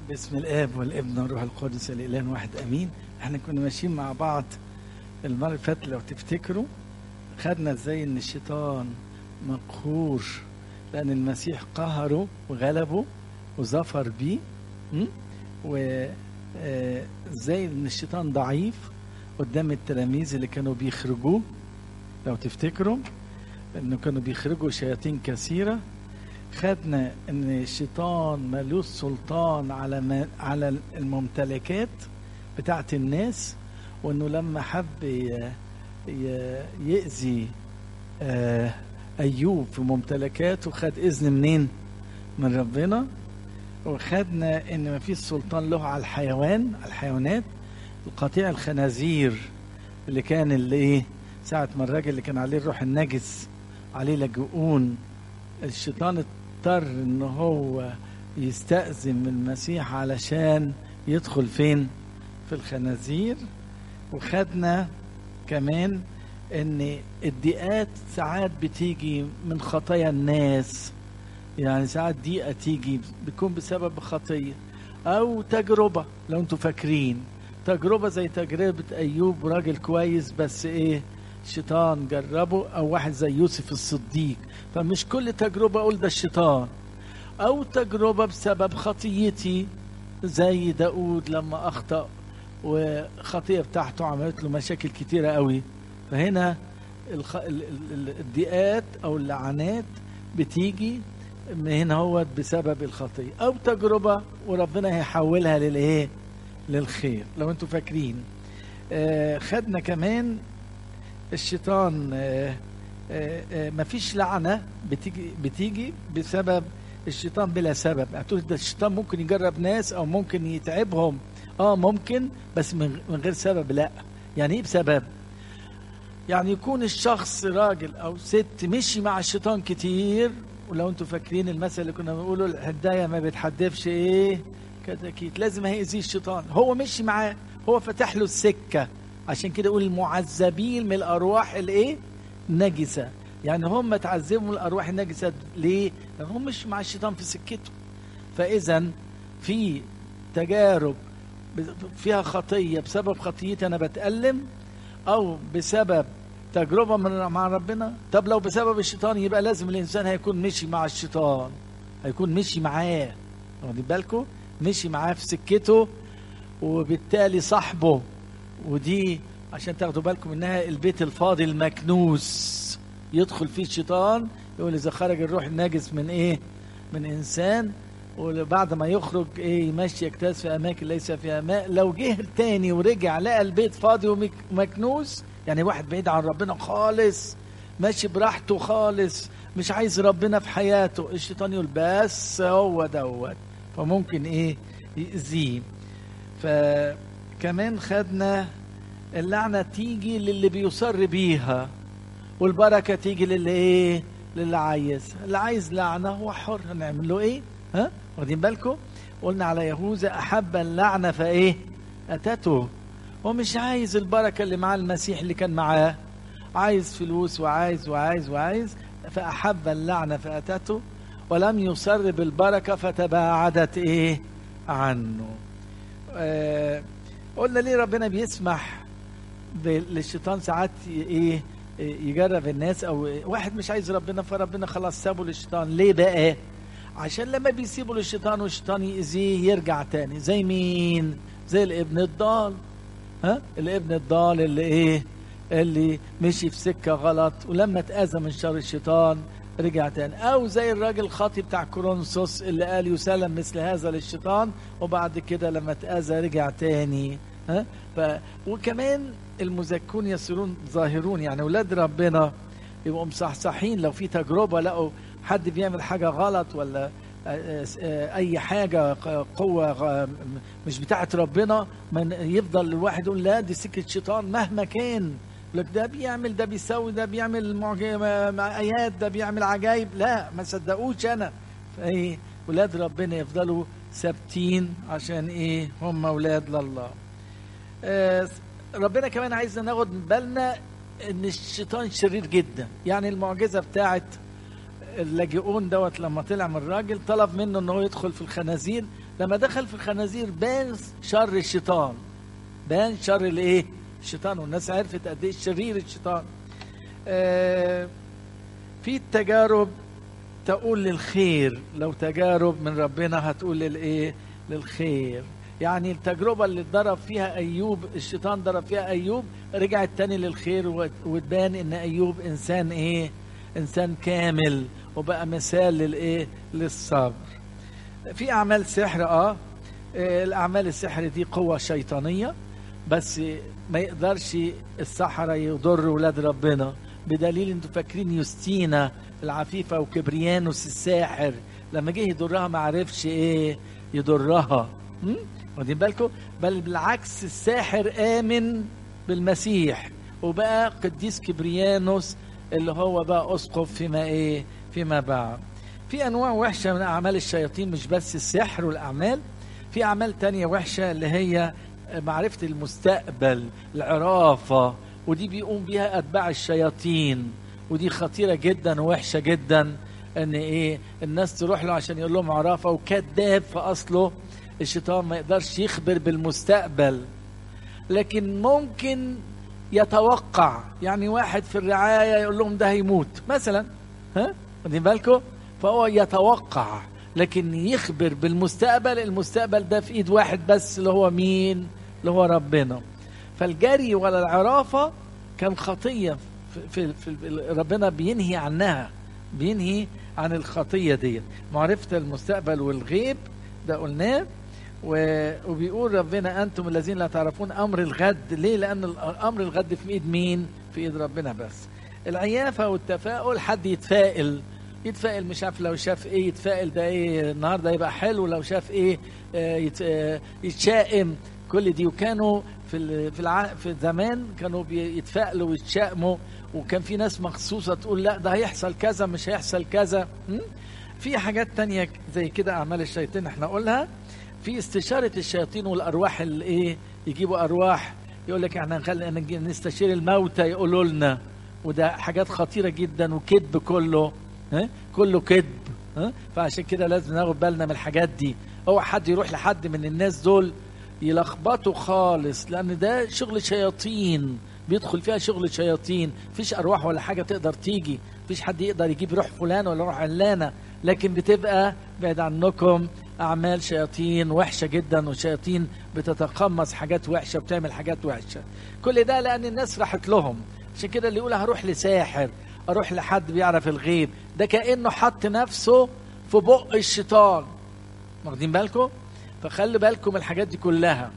باسم الاب والابن والروح القدس الاله واحد امين احنا كنا ماشيين مع بعض المره اللي فاتت لو تفتكروا خدنا ازاي ان الشيطان مقهور لان المسيح قهره وغلبه وظفر بيه م? و آه، ازاي ان الشيطان ضعيف قدام التلاميذ اللي كانوا بيخرجوه لو تفتكروا انه كانوا بيخرجوا شياطين كثيره خدنا ان الشيطان ملوش سلطان على ما على الممتلكات بتاعت الناس وانه لما حب ي- ي- يأذي آه، ايوب في ممتلكاته خد اذن منين من ربنا وخدنا ان ما فيش سلطان له على الحيوان على الحيوانات قطيع الخنازير اللي كان اللي ايه ساعة ما الراجل اللي كان عليه الروح النجس عليه لاجئون الشيطان اضطر ان هو يستأذن من المسيح علشان يدخل فين في الخنازير وخدنا كمان ان الضيقات ساعات بتيجي من خطايا الناس يعني ساعات ضيقه تيجي بتكون بسبب خطيه او تجربه لو انتوا فاكرين تجربه زي تجربه ايوب راجل كويس بس ايه الشيطان جربه او واحد زي يوسف الصديق فمش كل تجربه اقول ده الشيطان او تجربه بسبب خطيتي زي داود لما اخطا وخطيه بتاعته عملت له مشاكل كتيره قوي فهنا الخ... ال- ال- ال- الضيقات او اللعنات بتيجي من هنا هو بسبب الخطيه او تجربه وربنا هيحولها للايه للخير لو انتوا فاكرين آه خدنا كمان الشيطان آه آه آه مفيش لعنه بتيجي بتيجي بسبب الشيطان بلا سبب هتقول ده الشيطان ممكن يجرب ناس او ممكن يتعبهم اه ممكن بس من من غير سبب لا يعني ايه بسبب يعني يكون الشخص راجل او ست مشي مع الشيطان كتير ولو انتوا فاكرين المثل اللي كنا بنقوله الهدايه ما بتحدفش ايه كتاكيت لازم هيأذيه الشيطان هو مشي معاه هو فتح له السكه عشان كده يقول المعذبين من الارواح الايه نجسه يعني هم تعذبوا من الارواح النجسه ليه لان هم مش مع الشيطان في سكته فاذا في تجارب فيها خطيه بسبب خطيتي انا بتألم او بسبب تجربه من مع ربنا طب لو بسبب الشيطان يبقى لازم الانسان هيكون مشي مع الشيطان هيكون مشي معاه واخدين بالكم مشي معاه في سكته وبالتالي صاحبه ودي عشان تاخدوا بالكم انها البيت الفاضي المكنوس يدخل فيه الشيطان يقول اذا خرج الروح النجس من ايه من انسان وبعد ما يخرج ايه يمشي يجتاز في اماكن ليس فيها ماء لو جه تاني ورجع لقى البيت فاضي ومك- ومكنوس يعني واحد بعيد عن ربنا خالص ماشي براحته خالص مش عايز ربنا في حياته الشيطان يقول بس هو دوت فممكن ايه يأذيه فكمان خدنا اللعنة تيجي للي بيصر بيها والبركة تيجي للي ايه للي عايز اللي عايز لعنة هو حر هنعمل له ايه ها واخدين بالكم قلنا على يهوذا أحب اللعنة فايه أتته هو مش عايز البركة اللي مع المسيح اللي كان معاه عايز فلوس وعايز وعايز وعايز فأحب اللعنة فأتته ولم يصر بالبركة فتباعدت إيه عنه آه قلنا ليه ربنا بيسمح ب- للشيطان ساعات ي- ايه يجرب الناس او واحد مش عايز ربنا فربنا خلاص سابه للشيطان ليه بقى عشان لما بيسيبه للشيطان والشيطان يأذيه يرجع تاني زي مين زي الابن الضال ها الابن الضال اللي ايه اللي مشي في سكة غلط ولما اتأذى من شر الشيطان رجع تاني او زي الراجل الخاطي بتاع كورنثوس اللي قال يسلم مثل هذا للشيطان وبعد كده لما اتأذى رجع تاني ها ف وكمان المزكون يصيرون ظاهرون يعني اولاد ربنا يبقوا مصحصحين لو في تجربه لقوا حد بيعمل حاجه غلط ولا آه، آه، اي حاجه ق- قوه غ- مش بتاعت ربنا من يفضل الواحد يقول لا دي سكه شيطان مهما كان يقول لك ده بيعمل ده بيسوي ده بيعمل معج- مع ايات ده بيعمل عجايب لا ما صدقوش انا فايه ولاد ربنا يفضلوا ثابتين عشان ايه هم اولاد لله آه، ربنا كمان عايزنا ناخد بالنا ان الشيطان شرير جدا يعني المعجزه بتاعت اللاجئون دوت لما طلع من الراجل طلب منه ان هو يدخل في الخنازير لما دخل في الخنازير بان شر الشيطان بان شر الايه الشيطان والناس عرفت قد ايه شرير الشيطان آه في التجارب تقول للخير لو تجارب من ربنا هتقول للايه للخير يعني التجربة اللي ضرب فيها أيوب الشيطان ضرب فيها أيوب رجعت تاني للخير وتبان إن أيوب إنسان إيه إنسان كامل وبقى مثال للإيه للصبر في أعمال سحر آه الأعمال السحر دي قوة شيطانية بس ما يقدرش السحرة يضر ولاد ربنا بدليل انتوا فاكرين يوستينا العفيفة وكبريانوس الساحر لما جه يضرها ما عرفش ايه يضرها واخدين بالكم بل بالعكس الساحر آمن بالمسيح وبقى قديس كبريانوس اللي هو بقى أسقف فيما إيه فيما بعد في أنواع وحشة من أعمال الشياطين مش بس السحر والأعمال في أعمال تانية وحشة اللي هي معرفة المستقبل العرافة ودي بيقوم بيها أتباع الشياطين ودي خطيرة جدا ووحشة جدا ان ايه الناس تروح له عشان يقول لهم عرافة وكذاب في اصله الشيطان ما يقدرش يخبر بالمستقبل لكن ممكن يتوقع يعني واحد في الرعاية يقول لهم ده هيموت مثلا ها واخدين بالكم فهو يتوقع لكن يخبر بالمستقبل المستقبل ده في ايد واحد بس اللي هو مين اللي هو ربنا فالجري ولا العرافة كان خطية في, في, في ربنا بينهي عنها بينهي عن الخطية دي معرفة المستقبل والغيب ده قلناه وبيقول ربنا أنتم الذين لا تعرفون أمر الغد ليه لأن أمر الغد في إيد مين في إيد ربنا بس العيافة والتفاؤل حد يتفائل يتفائل مش عارف لو شاف ايه يتفائل ده ايه النهارده يبقى حلو لو شاف ايه آه يت آه يتشائم كل دي وكانوا في في الع... في زمان كانوا بيتفائلوا ويتشائموا وكان في ناس مخصوصة تقول لا ده هيحصل كذا مش هيحصل كذا في حاجات تانية زي كده أعمال الشياطين احنا قولها في استشارة الشياطين والأرواح اللي إيه يجيبوا أرواح يقول لك احنا نخلي نستشير الموتى يقولوا لنا وده حاجات خطيرة جدا وكذب كله ها كله كذب ها فعشان كده لازم ناخد بالنا من الحاجات دي هو حد يروح لحد من الناس دول يلخبطوا خالص لأن ده شغل شياطين بيدخل فيها شغل شياطين مفيش ارواح ولا حاجه تقدر تيجي مفيش حد يقدر يجيب روح فلان ولا روح علانه لكن بتبقى بعد عنكم اعمال شياطين وحشه جدا وشياطين بتتقمص حاجات وحشه وبتعمل حاجات وحشه كل ده لان الناس راحت لهم عشان كده اللي يقول هروح لساحر اروح لحد بيعرف الغيب ده كانه حط نفسه في بق الشيطان واخدين بالكم فخلي بالكم الحاجات دي كلها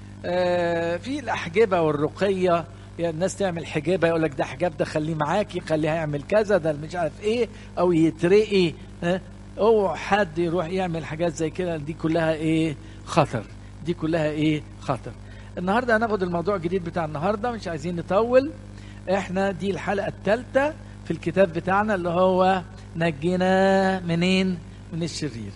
آه في الاحجبه والرقيه يعني الناس تعمل حجابه يقول لك ده حجاب ده خليه معاكي خليه هيعمل كذا ده مش عارف ايه او يترقي ها اوعى حد يروح يعمل حاجات زي كده دي كلها ايه خطر دي كلها ايه خطر النهارده هناخد الموضوع الجديد بتاع النهارده مش عايزين نطول احنا دي الحلقه الثالثه في الكتاب بتاعنا اللي هو نجينا منين من الشرير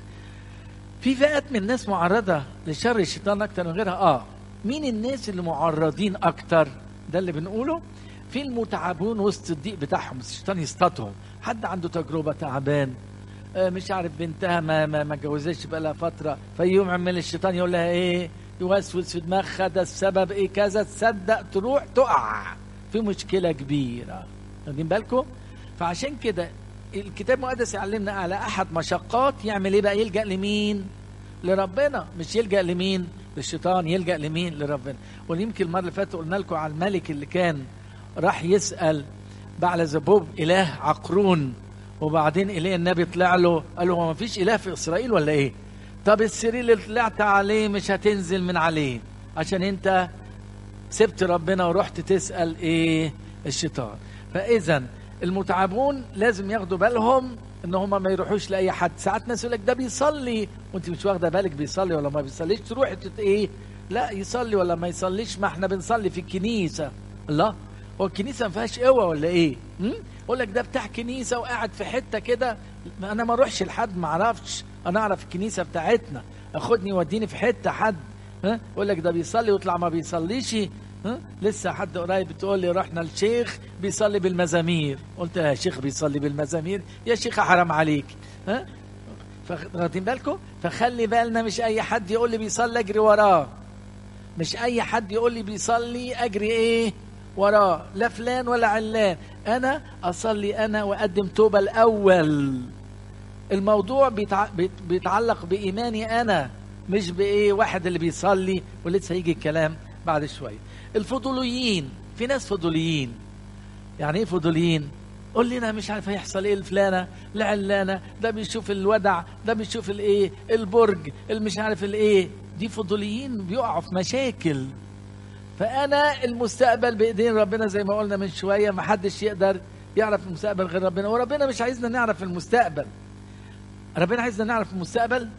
في فئات من الناس معرضه لشر الشيطان اكتر من غيرها اه مين الناس اللي معرضين اكتر ده اللي بنقوله في المتعبون وسط الضيق بتاعهم الشيطان يصطادهم حد عنده تجربه تعبان مش عارف بنتها ما ما, ما جوزتش بقى لها فتره فيوم عمل الشيطان يقول لها ايه يوسوس في دماغها ده السبب ايه كذا تصدق تروح تقع في مشكله كبيره واخدين بالكم فعشان كده الكتاب المقدس يعلمنا على احد مشقات يعمل ايه بقى يلجا لمين لربنا مش يلجا لمين للشيطان يلجا لمين لربنا ويمكن المره اللي فاتت قلنا لكم على الملك اللي كان راح يسال بعل زبوب اله عقرون وبعدين اله النبي طلع له قال له هو ما فيش اله في اسرائيل ولا ايه طب السرير اللي طلعت عليه مش هتنزل من عليه عشان انت سبت ربنا ورحت تسال ايه الشيطان فاذا المتعبون لازم ياخدوا بالهم ان هم ما يروحوش لاي حد ساعات ناس يقول لك ده بيصلي وانت مش واخده بالك بيصلي ولا ما بيصليش تروح تت ايه لا يصلي ولا ما يصليش ما احنا بنصلي في الكنيسه الله هو الكنيسه ما فيهاش قوه ولا ايه يقول لك ده بتاع كنيسه وقاعد في حته كده انا ما اروحش لحد ما اعرفش انا اعرف الكنيسه بتاعتنا اخدني يوديني في حته حد ها يقول لك ده بيصلي ويطلع ما بيصليش ها؟ لسه حد قريب بتقول لي رحنا الشيخ بيصلي بالمزامير قلت لها يا شيخ بيصلي بالمزامير يا شيخ حرام عليك ها واخدين بالكم فخلي بالنا مش اي حد يقول لي بيصلي اجري وراه مش اي حد يقول لي بيصلي اجري ايه وراه لا فلان ولا علان انا اصلي انا واقدم توبه الاول الموضوع بيتع... بيت- بيتعلق بايماني انا مش بايه واحد اللي بيصلي ولسه هيجي الكلام بعد شويه الفضوليين في ناس فضوليين يعني ايه فضوليين قول لي انا مش عارف هيحصل ايه الفلانه لعلانه ده بيشوف الودع ده بيشوف الايه البرج المش عارف الايه دي فضوليين بيقعوا في مشاكل فانا المستقبل بايدين ربنا زي ما قلنا من شويه ما حدش يقدر يعرف المستقبل غير ربنا وربنا مش عايزنا نعرف المستقبل ربنا عايزنا نعرف المستقبل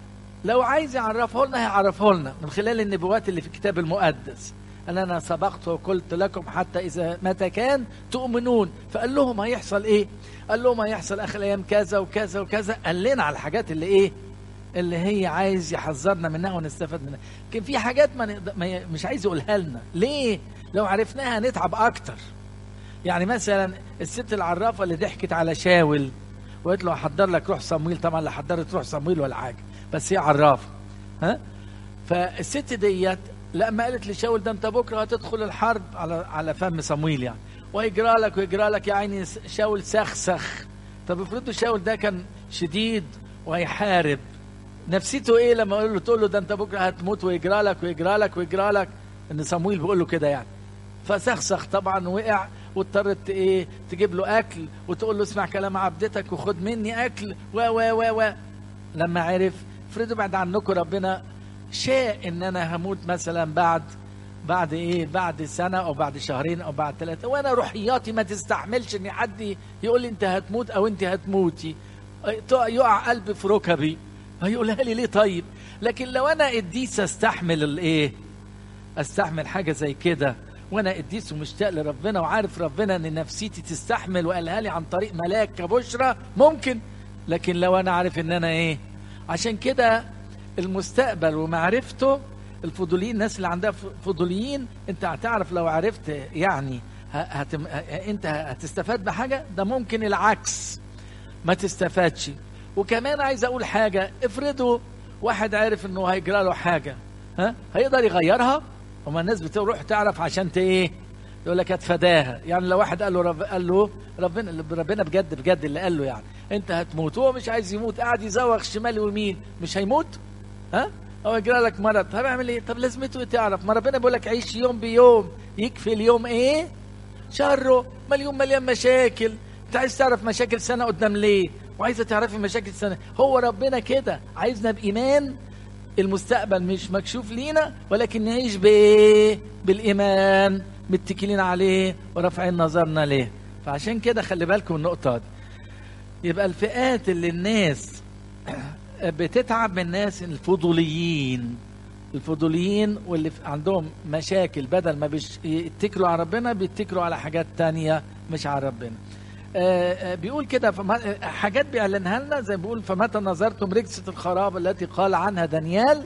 لو عايز يعرفه لنا هيعرفه لنا من خلال النبوات اللي في الكتاب المقدس قال انا سبقت وقلت لكم حتى اذا متى كان تؤمنون فقال لهم هيحصل ايه قال لهم هيحصل اخر الايام كذا وكذا وكذا قال لنا على الحاجات اللي ايه اللي هي عايز يحذرنا منها ونستفاد منها لكن في حاجات ما, نقدر ما ي- مش عايز يقولها لنا ليه لو عرفناها هنتعب اكتر يعني مثلا الست العرافه اللي ضحكت على شاول وقالت له هحضر لك روح صمويل طبعا لا حضرت روح صمويل ولا حاجه بس هي عرافه ها فالست ديت لما قالت لشاول ده انت بكره هتدخل الحرب على على فم صمويل يعني ويجرى لك ويجرى لك يا عيني شاول سخسخ طب افرضوا شاول ده كان شديد وهيحارب نفسيته ايه لما اقول له تقول له ده انت بكره هتموت ويجرى لك ويجرى لك ويجرى لك ان صمويل بيقول له كده يعني فسخسخ طبعا وقع واضطرت ايه تجيب له اكل وتقول له اسمع كلام عبدتك وخد مني اكل و و و و لما عرف افرضوا بعد عنكم ربنا شاء ان انا هموت مثلا بعد بعد ايه بعد سنه او بعد شهرين او بعد ثلاثه وانا روحياتي ما تستحملش ان حد يقول لي انت هتموت او انت هتموتي يقع قلبي في ركبي هيقولها لي ليه طيب لكن لو انا قديس استحمل الايه استحمل حاجه زي كده وانا قديس ومشتاق لربنا وعارف ربنا ان نفسيتي تستحمل وقالها لي عن طريق ملاك كبشرى ممكن لكن لو انا عارف ان انا ايه عشان كده المستقبل ومعرفته الفضوليين الناس اللي عندها فضوليين انت هتعرف لو عرفت يعني هتم انت هتستفاد بحاجه ده ممكن العكس ما تستفادش وكمان عايز اقول حاجه افرضوا واحد عارف انه هيجرى له حاجه ها هيقدر يغيرها وما الناس بتروح تعرف عشان ايه يقول لك اتفداها يعني لو واحد قال له رب قال له ربنا ربنا بجد بجد اللي قال له يعني انت هتموت هو مش عايز يموت قاعد يزوغ شمال ويمين مش هيموت ها او يجرى لك مرض طب اعمل ايه طب لازمته تعرف ما ربنا بيقول لك عيش يوم بيوم يكفي اليوم ايه شره مليون مليان مشاكل انت عايز تعرف مشاكل سنه قدام ليه وعايزه تعرفي مشاكل سنه هو ربنا كده عايزنا بايمان المستقبل مش مكشوف لينا ولكن نعيش بايه بالايمان متكلين عليه ورافعين نظرنا ليه فعشان كده خلي بالكم النقطه دي يبقى الفئات اللي الناس بتتعب من الناس الفضوليين الفضوليين واللي عندهم مشاكل بدل ما بيتكلوا على ربنا بيتكلوا على حاجات تانية مش على ربنا آآ آآ بيقول كده حاجات بيعلنها لنا زي ما بيقول فمتى نظرتم رجسة الخراب التي قال عنها دانيال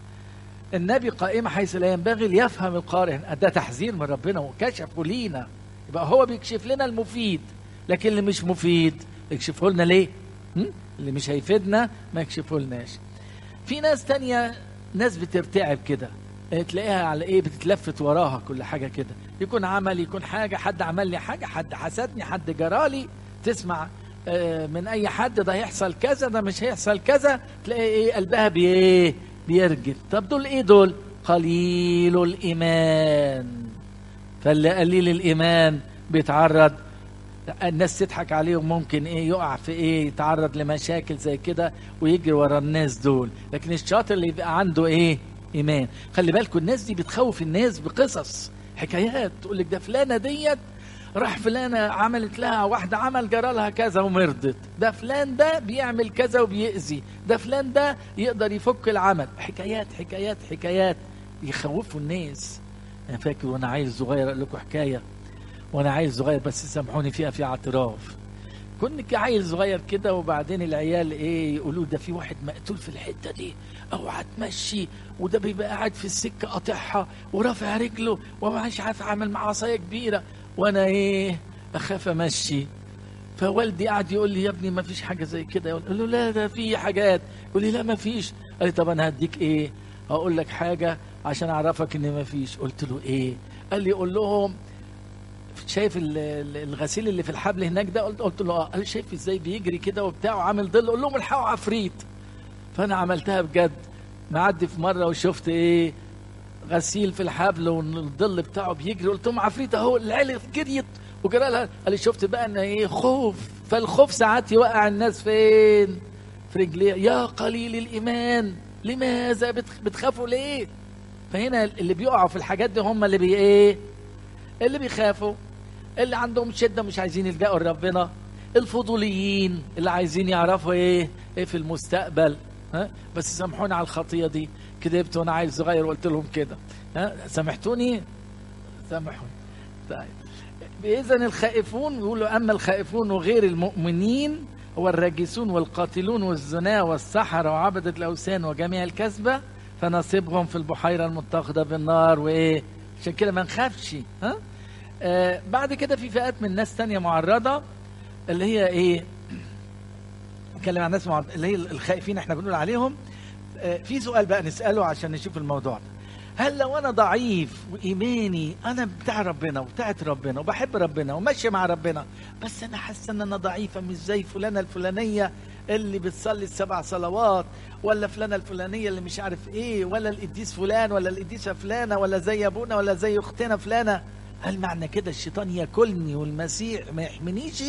النبي قائمة حيث لا ينبغي ليفهم القارئ ده تحذير من ربنا وكشفه لينا يبقى هو بيكشف لنا المفيد لكن اللي مش مفيد يكشفه لنا ليه اللي مش هيفيدنا ما يكشفه لناش في ناس تانية ناس بترتعب كده تلاقيها على ايه بتتلفت وراها كل حاجة كده يكون عمل يكون حاجة حد عمل لي حاجة حد حسدني حد جرالي تسمع من اي حد ده هيحصل كذا ده مش هيحصل كذا تلاقي ايه قلبها بايه بيرجل طب دول ايه دول قليل الايمان فاللي قليل الايمان بيتعرض الناس تضحك عليهم ممكن ايه يقع في ايه يتعرض لمشاكل زي كده ويجري ورا الناس دول لكن الشاطر اللي يبقى عنده ايه ايمان خلي بالكم الناس دي بتخوف الناس بقصص حكايات تقول لك ده فلانه ديت راح فلانه عملت لها واحده عمل جرى لها كذا ومرضت ده فلان ده بيعمل كذا وبيأذي ده فلان ده يقدر يفك العمل حكايات حكايات حكايات يخوفوا الناس انا فاكر وانا عيل صغير اقول لكم حكايه وانا عيل صغير بس سامحوني فيها في اعتراف كنت عيل صغير كده وبعدين العيال ايه يقولوا ده في واحد مقتول في الحته دي اوعى تمشي وده بيبقى قاعد في السكه قاطعها ورافع رجله ومش عارف عامل مع عصايه كبيره وانا ايه اخاف امشي فوالدي قعد يقول لي يا ابني ما فيش حاجه زي كده يقول له لا ده في حاجات يقول لي لا ما فيش قال لي طب انا هديك ايه هقول لك حاجه عشان اعرفك ان ما فيش قلت له ايه قال لي قول لهم شايف ال- ال- الغسيل اللي في الحبل هناك ده قلت قلت له اه قال لي شايف ازاي بيجري كده وبتاع وعامل ظل قول لهم الحقوا عفريت فانا عملتها بجد معدي في مره وشفت ايه غسيل في الحبل والظل بتاعه بيجري قلت لهم عفريت اهو العيله جريت وجرى لها قال لي شفت بقى ان ايه خوف فالخوف ساعات يوقع الناس فين في رجليه يا قليل الايمان لماذا بتخ- بتخافوا ليه فهنا اللي بيقعوا في الحاجات دي هم اللي بي ايه اللي بيخافوا اللي عندهم شده مش عايزين يلجأوا لربنا الفضوليين اللي عايزين يعرفوا ايه ايه في المستقبل ها بس سامحوني على الخطيه دي كدبت وانا عيل صغير وقلت لهم كده ها سامحتوني سامحوني طيب إذا الخائفون يقولوا أما الخائفون وغير المؤمنين هو الراجسون والقاتلون والزنا والسحرة وعبدة الأوثان وجميع الكذبة فنصيبهم في البحيرة المتخذة بالنار وإيه عشان كده ما نخافش ها آه بعد كده في فئات من ناس تانية معرضة اللي هي إيه نتكلم عن ناس معرضة اللي هي الخائفين احنا بنقول عليهم آه في سؤال بقى نسأله عشان نشوف الموضوع ده هل لو انا ضعيف وايماني انا بتاع ربنا وبتاعت ربنا وبحب ربنا وماشيه مع ربنا بس انا حاسه ان انا ضعيفه مش زي فلانه الفلانيه اللي بتصلي السبع صلوات ولا فلانه الفلانيه اللي مش عارف ايه ولا القديس فلان ولا القديسه فلانه ولا زي ابونا ولا زي اختنا فلانه هل معنى كده الشيطان ياكلني والمسيح ما يحمينيش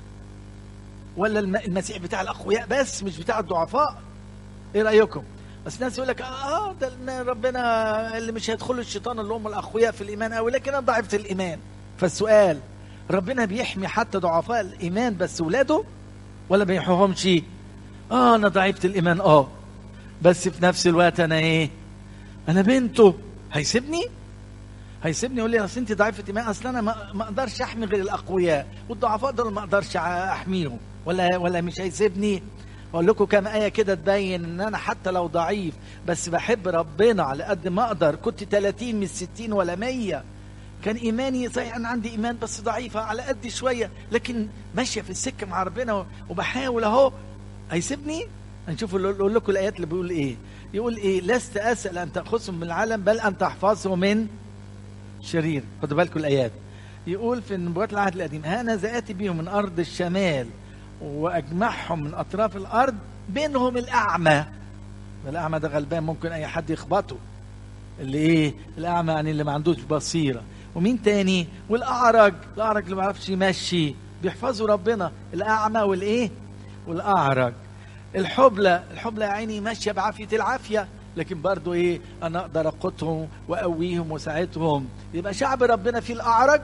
ولا الم- المسيح بتاع الاقوياء بس مش بتاع الضعفاء ايه رايكم بس ناس يقول لك اه ده إن ربنا اللي مش هيدخلوا الشيطان اللي هم الاقوياء في الايمان قوي لكن انا ضعفت الايمان فالسؤال ربنا بيحمي حتى ضعفاء الايمان بس ولاده ولا ما بيحميهمش اه انا ضعفت الايمان اه بس في نفس الوقت انا ايه انا بنته هيسيبني هيسيبني يقول لي اصل انت ضعيفه ايمان اصل انا ما ما اقدرش احمي غير الاقوياء والضعفاء دول ما اقدرش احميهم ولا ولا مش هيسيبني اقول لكم كام ايه كده تبين ان انا حتى لو ضعيف بس بحب ربنا على قد ما اقدر كنت 30 مش 60 ولا 100 كان ايماني صحيح انا عندي ايمان بس ضعيفه على قد شويه لكن ماشيه في السكه مع ربنا وبحاول اهو هيسيبني هنشوف اقول لكم الايات اللي بيقول ايه يقول ايه لست اسال ان تاخذهم من العالم بل ان تحفظهم من شرير خدوا بالكم الايات يقول في نبوات العهد القديم هانا اتي بهم من ارض الشمال واجمعهم من اطراف الارض بينهم الاعمى الاعمى ده غلبان ممكن اي حد يخبطه اللي ايه الاعمى يعني اللي ما عندوش بصيره ومين تاني والاعرج الاعرج اللي ما يعرفش يمشي بيحفظوا ربنا الاعمى والايه والاعرج الحبلى الحبلى يا عيني ماشيه بعافيه العافيه لكن برضو ايه انا اقدر اقوتهم واقويهم وساعدهم يبقى شعب ربنا فيه الاعرج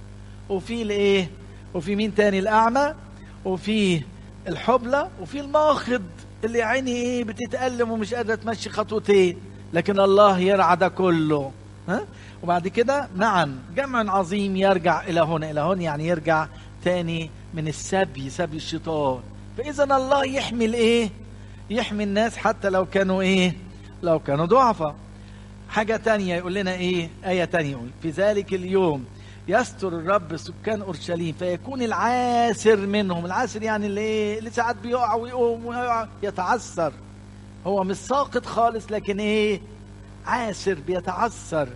وفي الايه وفي مين تاني الاعمى وفي الحبلى وفي الماخض اللي يا عيني ايه بتتألم ومش قادره تمشي خطوتين لكن الله يرعى ده كله ها وبعد كده نعم جمع عظيم يرجع الى هنا الى هنا يعني يرجع تاني من السبي سبي الشيطان فاذا الله يحمي الايه يحمي الناس حتى لو كانوا ايه لو كانوا ضعفاء حاجة تانية يقول لنا ايه آية تانية يقول في ذلك اليوم يستر الرب سكان اورشليم فيكون العاسر منهم العاسر يعني اللي ايه اللي ساعات بيقع ويقوم ويقع يتعثر هو مش ساقط خالص لكن ايه عاسر بيتعثر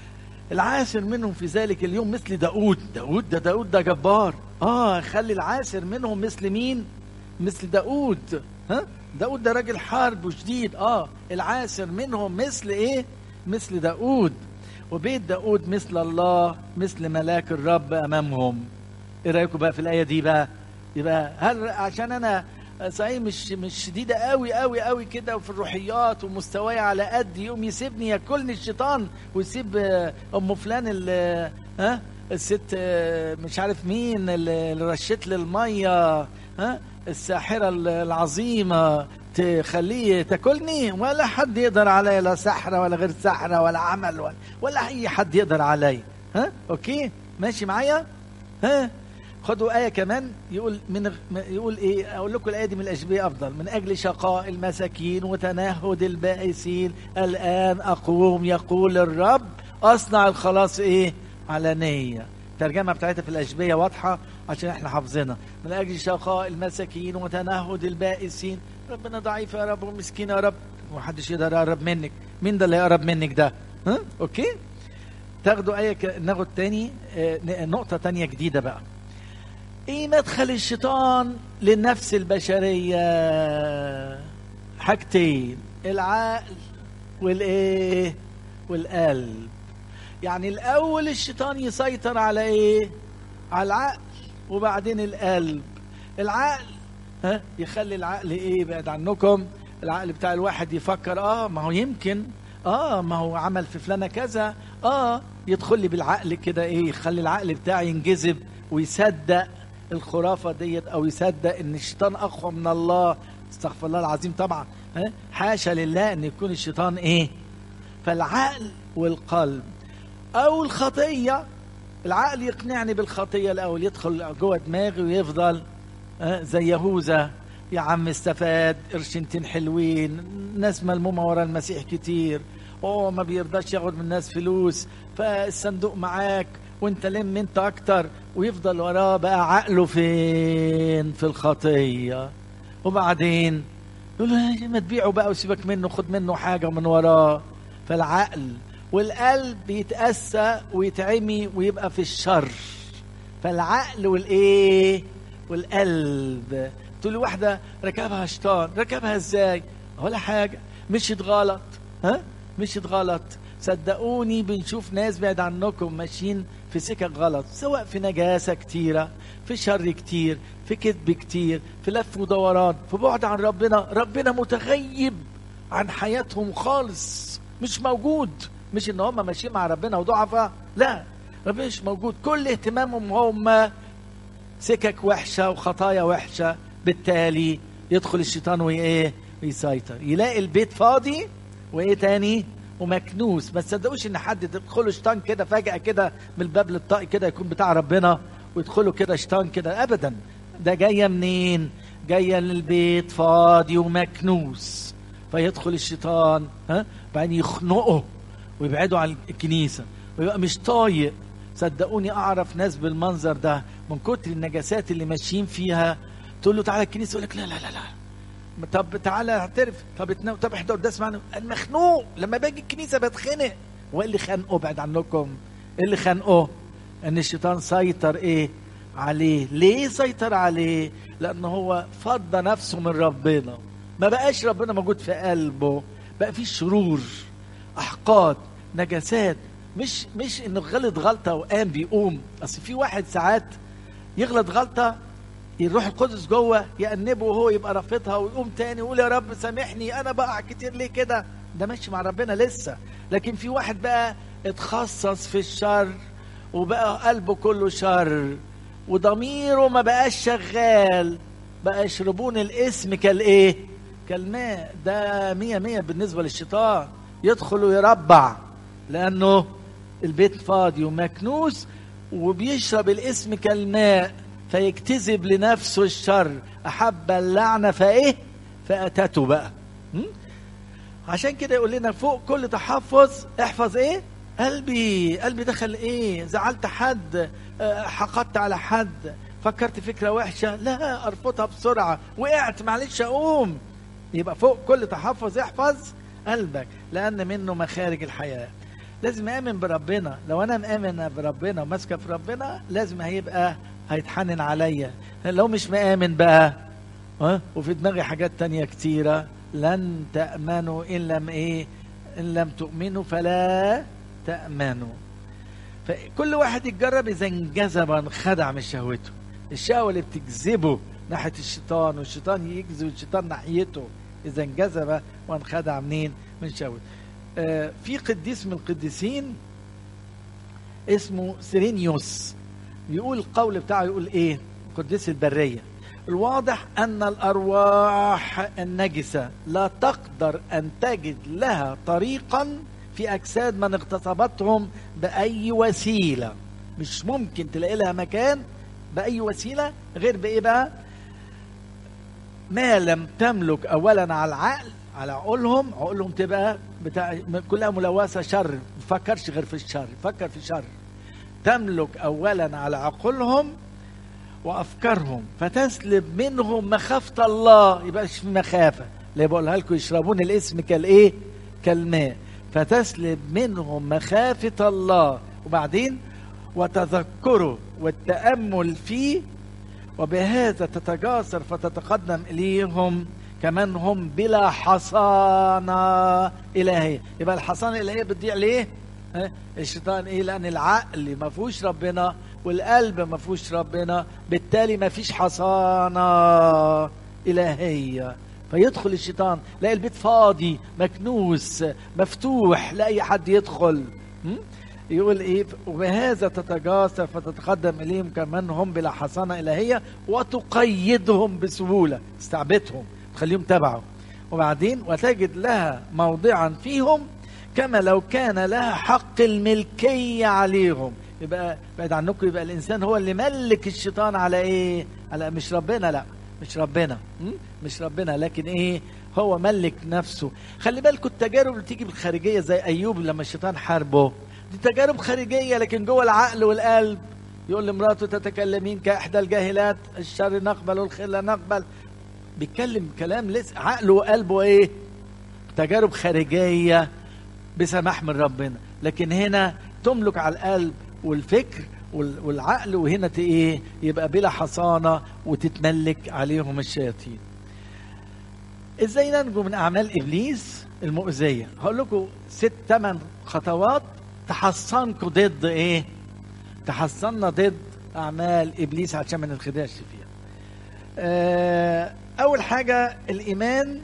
العاسر منهم في ذلك اليوم مثل داود داود ده داود ده جبار اه خلي العاسر منهم مثل مين مثل داود ها داود ده راجل حرب وشديد اه العاسر منهم مثل ايه مثل داود وبيت داود مثل الله مثل ملاك الرب امامهم ايه رايكم بقى في الايه دي بقى يبقى هل عشان انا صحيح مش مش شديده قوي قوي قوي كده وفي الروحيات ومستواي على قد يقوم يسيبني ياكلني الشيطان ويسيب ام فلان اللي ها الست مش عارف مين اللي رشت لي الميه ها الساحره العظيمه تخليه تاكلني ولا حد يقدر عليا لا سحره ولا غير سحره ولا عمل ولا, ولا اي حد يقدر عليا ها اوكي ماشي معايا ها خدوا آية كمان يقول من يقول إيه أقول لكم الآية دي من الأشبيه أفضل من أجل شقاء المساكين وتنهد البائسين الآن أقوم يقول الرب أصنع الخلاص إيه علنية الترجمة بتاعتها في الأشبية واضحة عشان احنا حافظينها من أجل شقاء المساكين وتنهد البائسين ربنا ضعيف يا رب ومسكين يا رب ومحدش يقدر يقرب منك مين ده اللي يقرب منك ده ها أوكي تاخدوا آية ك... ناخد تاني آه، نقطة تانية جديدة بقى ايه مدخل الشيطان للنفس البشرية حاجتين العقل والايه والقلب يعني الاول الشيطان يسيطر على ايه على العقل وبعدين القلب العقل ها يخلي العقل ايه بعد عنكم العقل بتاع الواحد يفكر اه ما هو يمكن اه ما هو عمل في فلانه كذا اه يدخل لي بالعقل كده ايه يخلي العقل بتاعي ينجذب ويصدق الخرافه ديت او يصدق ان الشيطان اقوى من الله استغفر الله العظيم طبعا ها حاشا لله ان يكون الشيطان ايه فالعقل والقلب او الخطيه العقل يقنعني بالخطيه الاول يدخل جوه دماغي ويفضل آه، زي يهوذا يا عم استفاد قرشنتين حلوين ناس ملمومه ورا المسيح كتير اوه ما بيرضاش ياخد من الناس فلوس فالصندوق معاك وانت لم انت اكتر ويفضل وراه بقى عقله فين في الخطيه وبعدين يقول له ما تبيعه بقى وسيبك منه خد منه حاجه من وراه فالعقل والقلب يتأسى ويتعمي ويبقى في الشر فالعقل والايه والقلب تقول لي واحده ركبها شيطان ركبها ازاي ولا حاجه مشيت غلط ها مشيت غلط صدقوني بنشوف ناس بعد عنكم ماشيين في سكك غلط سواء في نجاسة كتيرة في شر كتير في كذب كتير في لف ودوران في بعد عن ربنا ربنا متغيب عن حياتهم خالص مش موجود مش ان هم ماشيين مع ربنا وضعفاء لا ربنا مش موجود كل اهتمامهم هم سكك وحشة وخطايا وحشة بالتالي يدخل الشيطان وايه ويسيطر يلاقي البيت فاضي وايه تاني ومكنوس ما تصدقوش ان حد تدخله شيطان كده فجأة كده من الباب للطاق كده يكون بتاع ربنا ويدخله كده شيطان كده ابدا ده جاية منين جاية للبيت فاضي ومكنوس فيدخل الشيطان ها بعدين يخنقه ويبعدوا عن الكنيسة ويبقى مش طايق صدقوني اعرف ناس بالمنظر ده من كتر النجاسات اللي ماشيين فيها تقول له تعالى الكنيسه يقول لك لا لا لا لا طب تعالى اعترف طب اتنو... طب احضر قداس معانا المخنوق لما باجي الكنيسه بتخنق وايه اللي خانقه بعد عنكم ايه اللي خانقه ان الشيطان سيطر ايه عليه ليه سيطر عليه لان هو فضى نفسه من ربنا ما بقاش ربنا موجود في قلبه بقى فيه شرور احقاد نجاسات مش مش انه غلط غلطه وقام بيقوم اصل في واحد ساعات يغلط غلطه الروح القدس جوه يأنبه وهو يبقى رافضها ويقوم تاني ويقول يا رب سامحني انا بقع كتير ليه كده ده ماشي مع ربنا لسه لكن في واحد بقى اتخصص في الشر وبقى قلبه كله شر وضميره ما بقاش شغال بقى يشربون الاسم كالايه كالماء ده مية مية بالنسبة للشيطان يدخل ويربع لأنه البيت فاضي ومكنوس وبيشرب الاسم كالماء فيجتذب لنفسه الشر أحب اللعنة فإيه فأتته بقى م? عشان كده يقول لنا فوق كل تحفظ احفظ ايه قلبي قلبي دخل ايه زعلت حد اه، حقدت على حد فكرت فكرة وحشة لا ارفضها بسرعة وقعت معلش اقوم يبقى فوق كل تحفظ احفظ قلبك لان منه مخارج الحياة لازم امن بربنا لو انا مآمن بربنا وماسكه في ربنا لازم هيبقى هيتحنن عليا لو مش مآمن بقى ها وفي دماغي حاجات تانية كتيرة لن تأمنوا إن لم إيه إن لم تؤمنوا فلا تأمنوا فكل واحد يتجرب إذا انجذب انخدع من شهوته الشهوة اللي بتجذبه ناحية الشيطان والشيطان يجذب الشيطان ناحيته إذا انجذب وانخدع منين من شهوته آه في قديس من القديسين اسمه سيرينيوس يقول القول بتاعه يقول ايه قديس البريه الواضح ان الارواح النجسه لا تقدر ان تجد لها طريقا في اجساد من اغتصبتهم باي وسيله مش ممكن تلاقي لها مكان باي وسيله غير بايه بقى ما لم تملك اولا على العقل على عقولهم عقولهم تبقى بتاع كلها ملوثه شر ما تفكرش غير في الشر فكر في الشر تملك اولا على عقولهم وافكارهم فتسلب منهم مخافه الله يبقاش في مخافه اللي بقولها لكم يشربون الاسم كالايه كالماء فتسلب منهم مخافه الله وبعدين وتذكره والتامل فيه وبهذا تتجاسر فتتقدم اليهم كمان هم بلا حصانه الهيه يبقى الحصانه الالهيه بتضيع ليه؟ ها؟ الشيطان ايه؟ لان العقل ما فيهوش ربنا والقلب ما فيهوش ربنا بالتالي ما فيش حصانه الهيه فيدخل الشيطان لاقي البيت فاضي مكنوس مفتوح لاي حد يدخل م? يقول ايه وبهذا تتجاسر فتتقدم اليهم كمان هم بلا حصانه الهيه وتقيدهم بسهوله تستعبدهم تخليهم تبعه وبعدين وتجد لها موضعا فيهم كما لو كان لها حق الملكيه عليهم يبقى بعد عنكم يبقى الانسان هو اللي ملك الشيطان على ايه على مش ربنا لا مش ربنا م? مش ربنا لكن ايه هو ملك نفسه خلي بالكم التجارب اللي تيجي بالخارجيه زي ايوب لما الشيطان حاربه دي تجارب خارجيه لكن جوه العقل والقلب يقول لمراته تتكلمين كاحدى الجاهلات الشر نقبل والخير لا نقبل بيتكلم كلام لسه عقله وقلبه ايه تجارب خارجيه بسماح من ربنا لكن هنا تملك على القلب والفكر والعقل وهنا ايه يبقى بلا حصانه وتتملك عليهم الشياطين ازاي ننجو من اعمال ابليس المؤذيه هقول لكم ست ثمان خطوات تحصنكم ضد ايه تحصنا ضد اعمال ابليس عشان ما نتخدعش فيها آه اول حاجه الايمان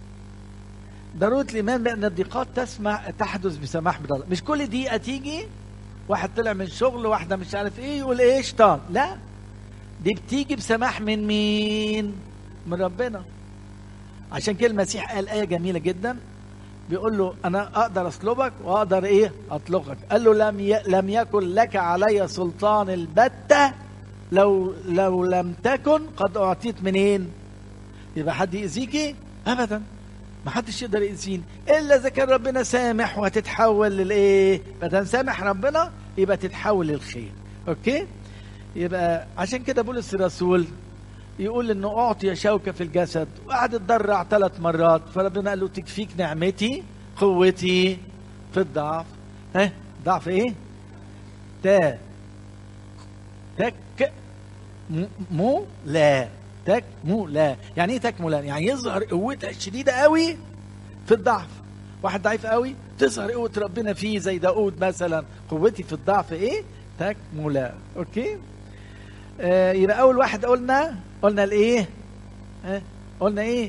ضروره الايمان بان الضيقات تسمع تحدث بسماح من الله مش كل دقيقه تيجي واحد طلع من شغل واحده مش عارف ايه يقول ايه شيطان لا دي بتيجي بسماح من مين من ربنا عشان كده المسيح قال ايه جميله جدا بيقول له انا اقدر اصلبك واقدر ايه اطلقك قال له لم ي... لم يكن لك علي سلطان البتة لو لو لم تكن قد اعطيت منين يبقى حد يأذيكي ابدا ما حدش يقدر يأذيني الا اذا كان ربنا سامح وهتتحول للايه بدل سامح ربنا يبقى تتحول للخير اوكي يبقى عشان كده بولس الرسول يقول انه اعطي شوكه في الجسد وقعد يتضرع ثلاث مرات فربنا قال له تكفيك نعمتي قوتي في الضعف ها ضعف ايه تا تك مو لا تك مو لا يعني ايه تكمو لا يعني يظهر قوتها الشديده قوي في الضعف واحد ضعيف قوي تظهر قوه ربنا فيه زي داود مثلا قوتي في الضعف ايه تكملا اوكي آه يبقى اول واحد قلنا قلنا الايه آه قلنا ايه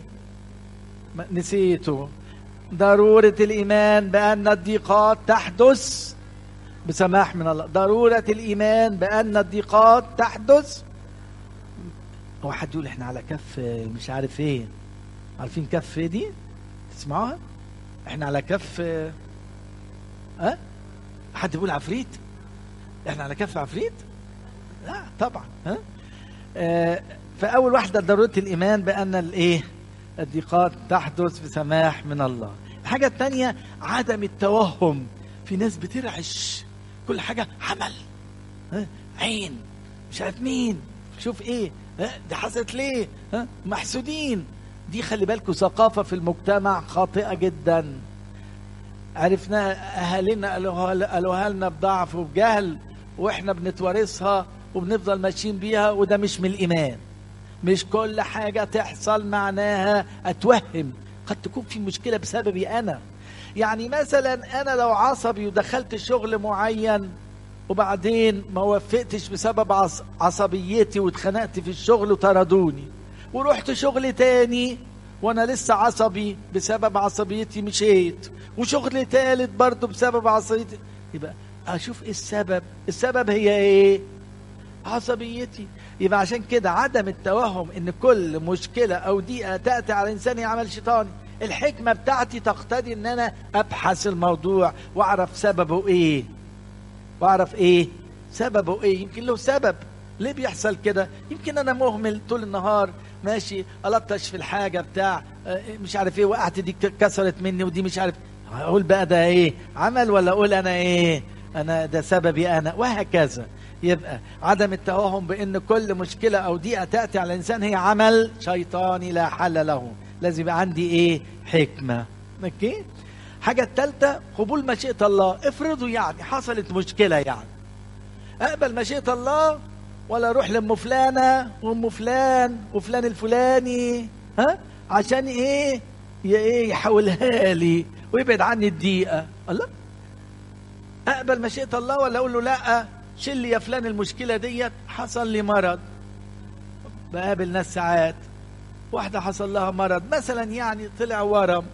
نسيته ضرورة الإيمان بأن الضيقات تحدث بسماح من الله ضرورة الإيمان بأن الضيقات تحدث واحد يقول احنا على كف مش عارف ايه عارفين كف ايه دي تسمعوها احنا على كف ها أه؟ حد بيقول عفريت احنا على كف عفريت لا طبعا ها آه فاول واحده ضروره الايمان بان الايه الضيقات تحدث بسماح من الله الحاجه الثانيه عدم التوهم في ناس بترعش كل حاجه حمل ها عين مش عارف مين شوف ايه ها دي حصلت ليه ها محسودين دي خلي بالكم ثقافه في المجتمع خاطئه جدا عرفنا اهالينا قالوها قالوها لنا بضعف وبجهل واحنا بنتوارثها وبنفضل ماشيين بيها وده مش من الايمان مش كل حاجه تحصل معناها اتوهم قد تكون في مشكله بسببي انا يعني مثلا انا لو عصبي ودخلت شغل معين وبعدين ما وفقتش بسبب عصبيتي واتخنقت في الشغل وطردوني ورحت شغل تاني وانا لسه عصبي بسبب عصبيتي مشيت وشغل تالت برضه بسبب عصبيتي يبقى اشوف ايه السبب السبب هي ايه عصبيتي يبقى عشان كده عدم التوهم ان كل مشكله او ضيقه تاتي على انسان يعمل شيطاني الحكمه بتاعتي تقتضي ان انا ابحث الموضوع واعرف سببه ايه واعرف ايه سببه ايه يمكن له سبب ليه بيحصل كده يمكن انا مهمل طول النهار ماشي الطش في الحاجه بتاع آه، مش عارف ايه وقعت دي كسرت مني ودي مش عارف اقول بقى ده ايه عمل ولا اقول انا ايه انا ده سببي انا وهكذا يبقى عدم التوهم بان كل مشكله او ضيقه تاتي على الانسان هي عمل شيطاني لا حل له لازم يبقى عندي ايه حكمه اوكي حاجه الثالثه قبول مشيئه الله افرضوا يعني حصلت مشكله يعني اقبل مشيئه الله ولا اروح لام فلانه وام فلان وفلان الفلاني ها عشان ايه ي- ايه يحولها لي ويبعد عني الضيقه الله اقبل مشيئه الله ولا اقول له لا شيل لي يا فلان المشكله ديت حصل لي مرض بقابل ناس ساعات واحده حصل لها مرض مثلا يعني طلع ورم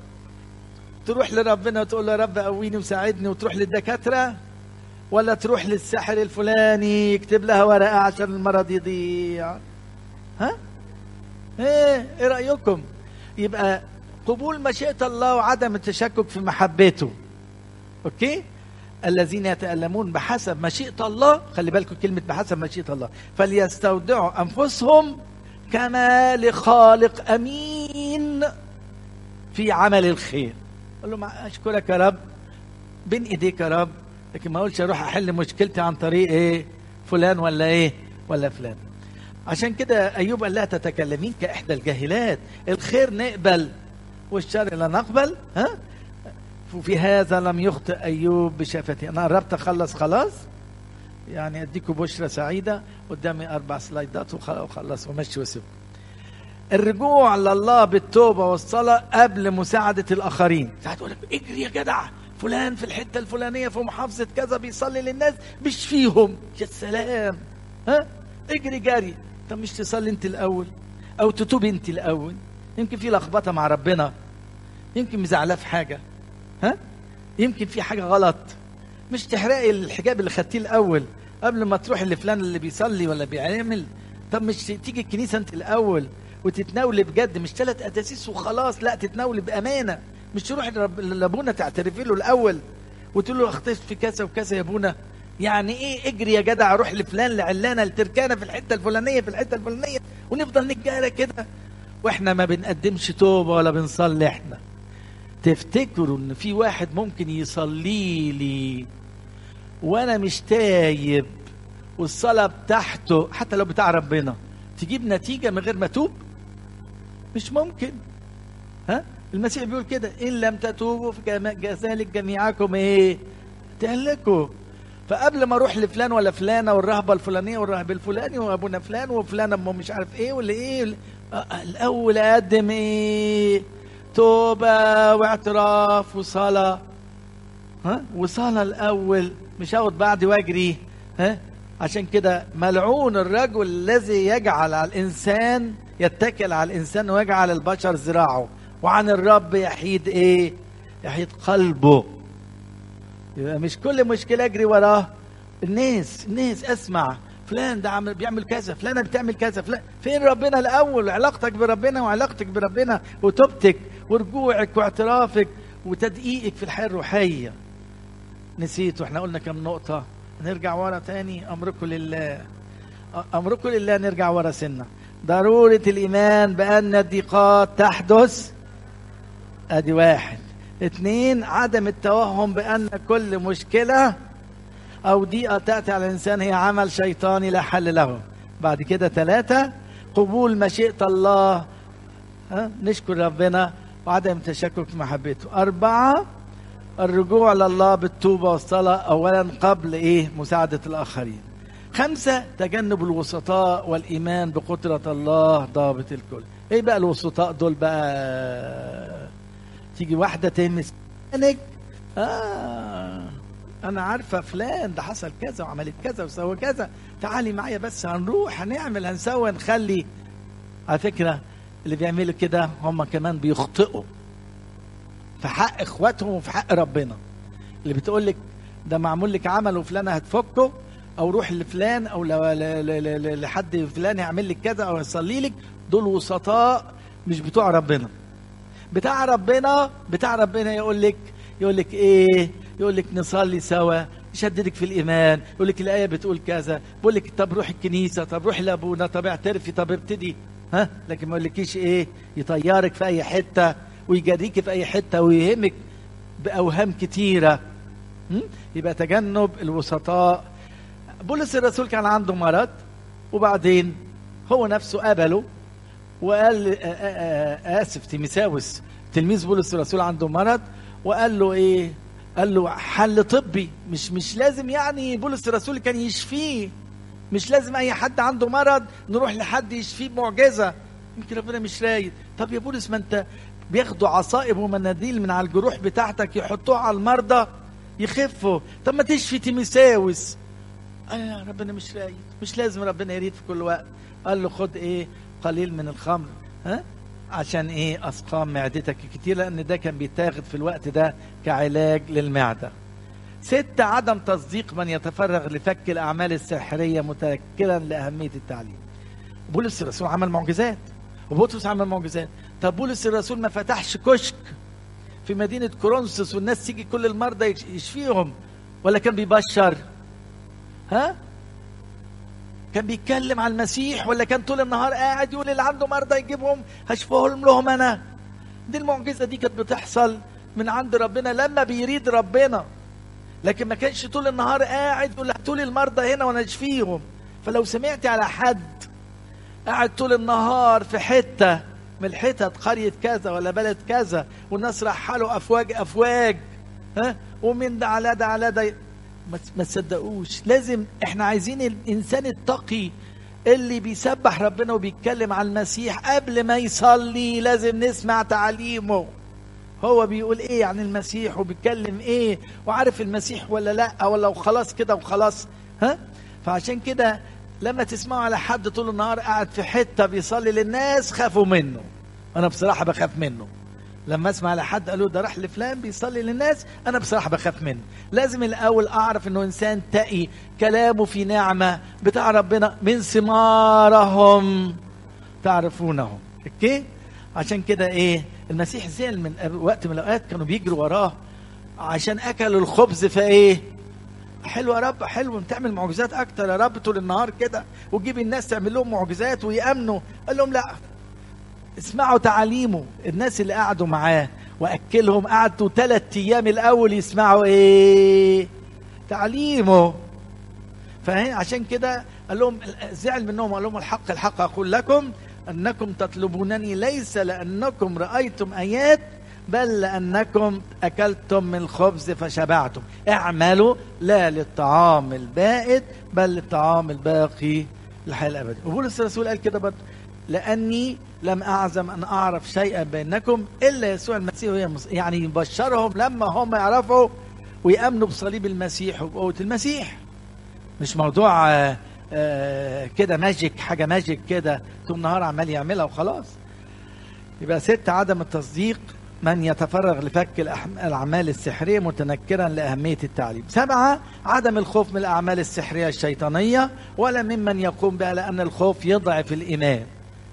تروح لربنا وتقول له يا رب قويني وساعدني وتروح للدكاتره ولا تروح للساحر الفلاني يكتب لها ورقه عشان المرض يضيع ها ايه ايه رايكم يبقى قبول مشيئه الله وعدم التشكك في محبته اوكي الذين يتألمون بحسب مشيئة الله خلي بالكم كلمة بحسب مشيئة الله فليستودعوا أنفسهم كما لخالق أمين في عمل الخير قال له ما أشكرك يا رب بين إيديك يا رب لكن ما أقولش أروح أحل مشكلتي عن طريق إيه فلان ولا إيه ولا فلان عشان كده أيوب قال لا تتكلمين كإحدى الجاهلات الخير نقبل والشر لا نقبل ها وفي هذا لم يخطئ أيوب بشفته أنا قربت أخلص خلاص يعني أديكم بشرة سعيدة قدامي أربع سلايدات وخ- وخلص ومشي واسيب الرجوع لله بالتوبة والصلاة قبل مساعدة الآخرين ساعات يقول لك اجري يا جدع فلان في الحتة الفلانية في محافظة كذا بيصلي للناس مش فيهم يا سلام ها اجري جري طب مش تصلي انت الأول أو تتوب انت الأول يمكن في لخبطة مع ربنا يمكن مزعلاه في حاجة ها يمكن في حاجه غلط مش تحرقي الحجاب اللي خدتيه الاول قبل ما تروحي لفلان اللي بيصلي ولا بيعمل طب مش تيجي الكنيسه انت الاول وتتناولي بجد مش ثلاث اتاسيس وخلاص لا تتناولي بامانه مش تروحي لرب- لابونا تعترفي له الاول وتقول له اخطيت في كذا وكذا يا ابونا يعني ايه اجري يا جدع روح لفلان لعلانه لتركانه في الحته الفلانيه في الحته الفلانيه ونفضل نتجارى كده واحنا ما بنقدمش توبه ولا بنصلي احنا تفتكروا ان في واحد ممكن يصلي لي وانا مش تايب والصلاه بتاعته حتى لو بتاع ربنا تجيب نتيجه من غير ما توب مش ممكن ها المسيح بيقول كده ان لم تتوبوا فكذلك جميعكم ايه تهلكوا فقبل ما اروح لفلان ولا فلانه والرهبه الفلانيه والراهب الفلاني وابونا فلان وفلان امه مش عارف ايه واللي ايه واللي- آه، الاول اقدم ايه توبه واعتراف وصلاه ها وصلاه الاول مش هاخد بعد واجري ها عشان كده ملعون الرجل الذي يجعل على الانسان يتكل على الانسان ويجعل البشر ذراعه وعن الرب يحيد ايه يحيد قلبه يبقى مش كل مشكله اجري وراه الناس الناس اسمع فلان ده عمل بيعمل كذا فلانه بتعمل كذا فلان فين ربنا الاول علاقتك بربنا وعلاقتك بربنا وتوبتك ورجوعك واعترافك وتدقيقك في الحياه الروحيه نسيت واحنا قلنا كم نقطه نرجع ورا تاني امركم لله امركم لله نرجع ورا سنه ضروره الايمان بان الضيقات تحدث ادي واحد اثنين عدم التوهم بان كل مشكله او ضيقه تاتي على الانسان هي عمل شيطاني لا حل له بعد كده ثلاثه قبول مشيئه الله ها نشكر ربنا وعدم تشكك في محبته اربعه الرجوع لله بالتوبه والصلاه اولا قبل ايه مساعده الاخرين خمسه تجنب الوسطاء والايمان بقدره الله ضابط الكل ايه بقى الوسطاء دول بقى تيجي واحده تهمس عينك اه انا عارفه فلان ده حصل كذا وعملت كذا وسوى كذا تعالي معايا بس هنروح هنعمل هنسوي نخلي على فكره اللي بيعملوا كده هم كمان بيخطئوا في حق اخواتهم وفي حق ربنا اللي بتقول لك ده معمول لك عمل وفلانه هتفكه او روح لفلان او ل- ل- ل- ل- لحد فلان يعمل لك كذا او يصلي لك دول وسطاء مش بتوع ربنا بتاع ربنا بتاع ربنا يقول لك يقول لك ايه يقول لك نصلي سوا يشددك في الايمان يقول لك الايه بتقول كذا بيقول لك طب روح الكنيسه طب روح لابونا طب اعترفي طب ابتدي ها لكن ما يقولكيش ايه يطيرك في اي حته ويجريك في اي حته ويهمك باوهام كتيره م? يبقى تجنب الوسطاء بولس الرسول كان عنده مرض وبعدين هو نفسه قبله وقال آه، آه، آه، اسف تيميساوس تلميذ بولس الرسول عنده مرض وقال له ايه قال له حل طبي مش مش لازم يعني بولس الرسول كان يشفيه مش لازم اي حد عنده مرض نروح لحد يشفيه بمعجزه يمكن ربنا مش رايد طب يا بولس ما انت بياخدوا عصائب ومناديل من على الجروح بتاعتك يحطوها على المرضى يخفوا طب ما تشفي تيميساوس آه ربنا مش رايد مش لازم ربنا يريد في كل وقت قال له خد ايه قليل من الخمر ها عشان ايه اسقام معدتك كتير لان ده كان بيتاخد في الوقت ده كعلاج للمعده ست عدم تصديق من يتفرغ لفك الاعمال السحريه متذكرا لاهميه التعليم بولس الرسول عمل معجزات وبطرس عمل معجزات طب بولس الرسول ما فتحش كشك في مدينه كورنثوس والناس تيجي كل المرضى يش- يشفيهم ولا كان بيبشر ها كان بيتكلم عن المسيح ولا كان طول النهار قاعد يقول اللي عنده مرضى يجيبهم هشفهم لهم انا دي المعجزه دي كانت بتحصل من عند ربنا لما بيريد ربنا لكن ما كانش طول النهار قاعد يقول هاتوا لي المرضى هنا وانا اشفيهم فلو سمعت على حد قاعد طول النهار في حته من الحتت قريه كذا ولا بلد كذا والناس رايحه له افواج افواج ها ومن ده على ده على ده ما ما تصدقوش لازم احنا عايزين الانسان التقي اللي بيسبح ربنا وبيتكلم عن المسيح قبل ما يصلي لازم نسمع تعليمه هو بيقول ايه عن المسيح وبيتكلم ايه وعارف المسيح ولا لا ولا وخلاص كده وخلاص ها فعشان كده لما تسمعوا على حد طول النهار قاعد في حته بيصلي للناس خافوا منه انا بصراحه بخاف منه لما اسمع على حد قالوا ده راح لفلان بيصلي للناس انا بصراحه بخاف منه لازم الاول اعرف انه انسان تقي كلامه في نعمه بتاع ربنا من ثمارهم تعرفونهم اوكي عشان كده ايه المسيح زعل من أب- وقت من الاوقات كانوا بيجروا وراه عشان اكلوا الخبز فايه حلو يا رب حلو تعمل معجزات اكتر يا رب طول النهار كده وتجيب الناس تعمل لهم معجزات ويامنوا قال لهم لا اسمعوا تعاليمه الناس اللي قعدوا معاه واكلهم قعدوا ثلاث ايام الاول يسمعوا ايه تعليمه فهنا عشان كده قال لهم زعل منهم قال لهم الحق الحق اقول لكم انكم تطلبونني ليس لانكم رايتم ايات بل لانكم اكلتم من الخبز فشبعتم اعملوا لا للطعام البائد بل للطعام الباقي الحياه الابديه وبولس الرسول قال كده برضه لاني لم اعزم ان اعرف شيئا بينكم الا يسوع المسيح وهي مص... يعني يبشرهم لما هم يعرفوا ويامنوا بصليب المسيح وبقوه المسيح مش موضوع آه، آه، كده ماجيك حاجه ماجيك كده طول النهار عمال يعملها وخلاص يبقى ست عدم التصديق من يتفرغ لفك الأح- الأعمال السحرية متنكرا لأهمية التعليم سبعة عدم الخوف من الأعمال السحرية الشيطانية ولا ممن يقوم بها لأن الخوف يضعف الإيمان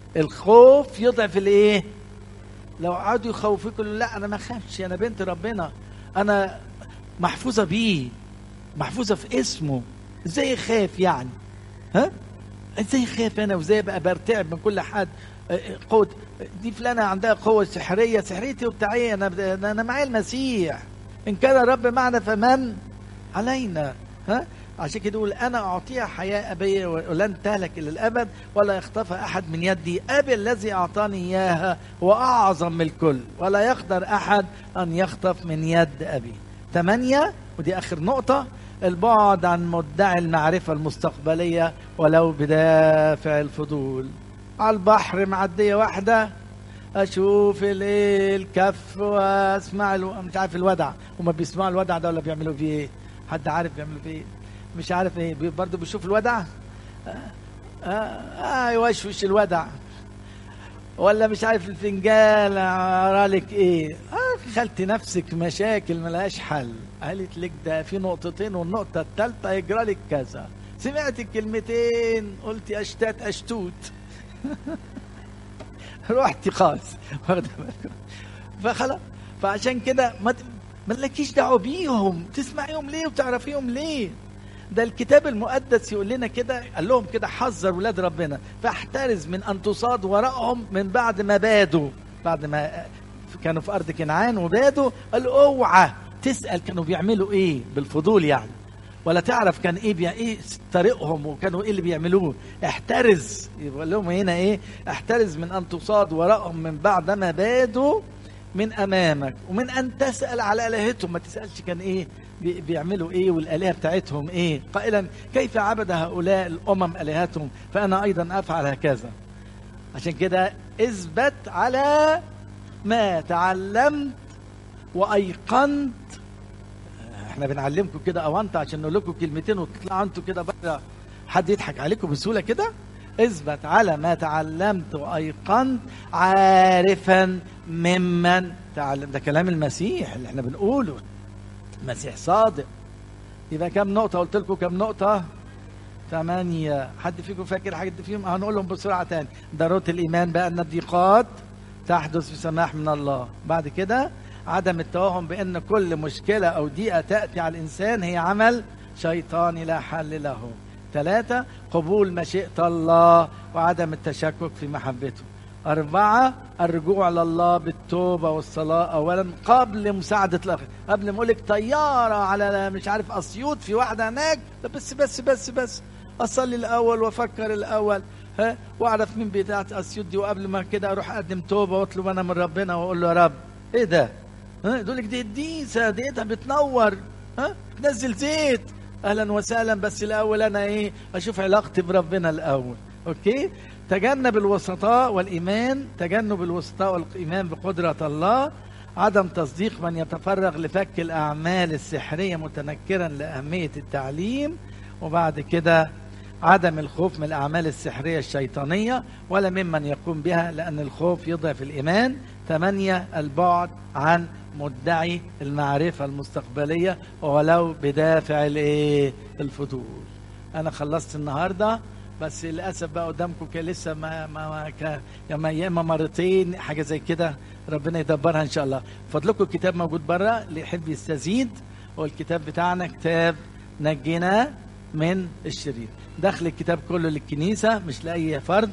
الخوف يضعف الإيه لو قعدوا يخوفوك يقولوا لا أنا ما خافش أنا بنت ربنا أنا محفوظة بيه محفوظة في اسمه ازاي يخاف يعني ها ازاي يخاف انا وازاي ابقى برتعب من كل حد آه، قوة دي فلانة عندها قوة سحرية سحريتي وبتاعي انا انا معايا المسيح ان كان الرب معنا فمن علينا ها عشان كده يقول انا اعطيها حياه ابيه ولن تهلك الى الابد ولا يخطفها احد من يدي ابي الذي اعطاني اياها هو اعظم من الكل ولا يقدر احد ان يخطف من يد ابي ثمانية ودي اخر نقطه البعد عن مدعي المعرفه المستقبليه ولو بدافع الفضول على البحر معديه واحده اشوف الايه الكف واسمع الو... مش عارف الودع هما بيسمعوا الودع ده ولا بيعملوا فيه ايه حد عارف بيعملوا فيه ايه مش عارف ايه بي- برضه بيشوف الودع آه, آه, آه يوشوش الودع ولا مش عارف الفنجان لك ايه آه خلتي نفسك مشاكل ملهاش حل قالت لك ده في نقطتين والنقطة الثالثة يجرى لك كذا سمعت الكلمتين قلتي اشتات اشتوت رحتي خالص واخده بالك فخلاص فعشان كده ما ت- مالكيش دعوه بيهم تسمعيهم ليه وتعرفيهم ليه ده الكتاب المقدس يقول لنا كده قال لهم كده حذر ولاد ربنا فاحترز من ان تصاد وراءهم من بعد ما بادوا بعد ما كانوا في ارض كنعان وبادوا قال اوعى تسال كانوا بيعملوا ايه بالفضول يعني ولا تعرف كان ايه بي... ايه طريقهم وكانوا ايه اللي بيعملوه احترز يقول لهم هنا ايه احترز من ان تصاد وراءهم من بعد ما بادوا من امامك ومن ان تسال على الهتهم ما تسالش كان ايه بي... بيعملوا ايه والالهه بتاعتهم ايه قائلا كيف عبد هؤلاء الامم الهتهم فانا ايضا افعل هكذا عشان كده اثبت على ما تعلمت وايقنت احنا بنعلمكم كده او انت عشان نقول لكم كلمتين وتطلعوا انتوا كده بره حد يضحك عليكم بسهوله كده اثبت على ما تعلمت وايقنت عارفا ممن تعلم ده كلام المسيح اللي احنا بنقوله المسيح صادق يبقى كم نقطة قلت لكم كم نقطة ثمانية حد فيكم فاكر حاجة فيهم هنقولهم بسرعة تاني ضرورة الإيمان بقى أن الضيقات تحدث بسماح من الله بعد كده عدم التوهم بأن كل مشكلة أو ضيقة تأتي على الإنسان هي عمل شيطاني لا حل له ثلاثة قبول مشيئة الله وعدم التشكك في محبته أربعة الرجوع لله بالتوبة والصلاة أولا قبل مساعدة الآخر قبل ما أقول لك طيارة على مش عارف أسيوط في واحدة هناك بس بس بس بس أصلي الأول وأفكر الأول ها واعرف مين بتاعت اسيوط دي وقبل ما كده اروح اقدم توبه واطلب انا من ربنا واقول له يا رب ايه ده؟ ها يقول لك دي قديسه ديتها بتنور ها بتنزل زيت اهلا وسهلا بس الاول انا ايه اشوف علاقتي بربنا الاول اوكي تجنب الوسطاء والايمان تجنب الوسطاء والايمان بقدره الله عدم تصديق من يتفرغ لفك الاعمال السحريه متنكرا لاهميه التعليم وبعد كده عدم الخوف من الأعمال السحرية الشيطانية ولا ممن يقوم بها لأن الخوف يضعف الإيمان ثمانية البعد عن مدعي المعرفة المستقبلية ولو بدافع الإيه الفضول أنا خلصت النهاردة بس للأسف بقى قدامكم كان لسه ما ما ما كان يا إما مرتين حاجة زي كده ربنا يدبرها إن شاء الله فضلكم الكتاب موجود بره اللي يحب يستزيد والكتاب بتاعنا كتاب نجينا من الشرير دخل الكتاب كله للكنيسة مش لأي فرد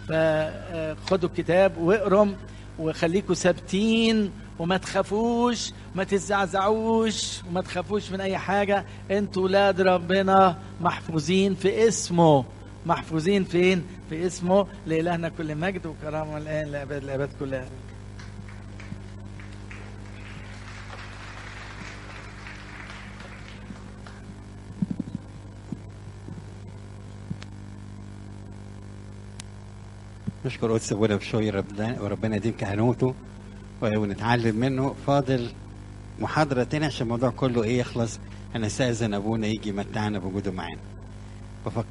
فخدوا الكتاب واقرم وخليكم ثابتين وما تخافوش ما تزعزعوش وما تخافوش من أي حاجة انتوا ولاد ربنا محفوظين في اسمه محفوظين فين؟ في اسمه لإلهنا كل مجد وكرامة الآن لأبد الأبد كلها نشكر قدس ابونا بشوي ربنا وربنا يديم كهنوته ونتعلم منه فاضل محاضرة تاني عشان الموضوع كله ايه يخلص هنستأذن ابونا يجي يمتعنا بوجوده معانا بفكر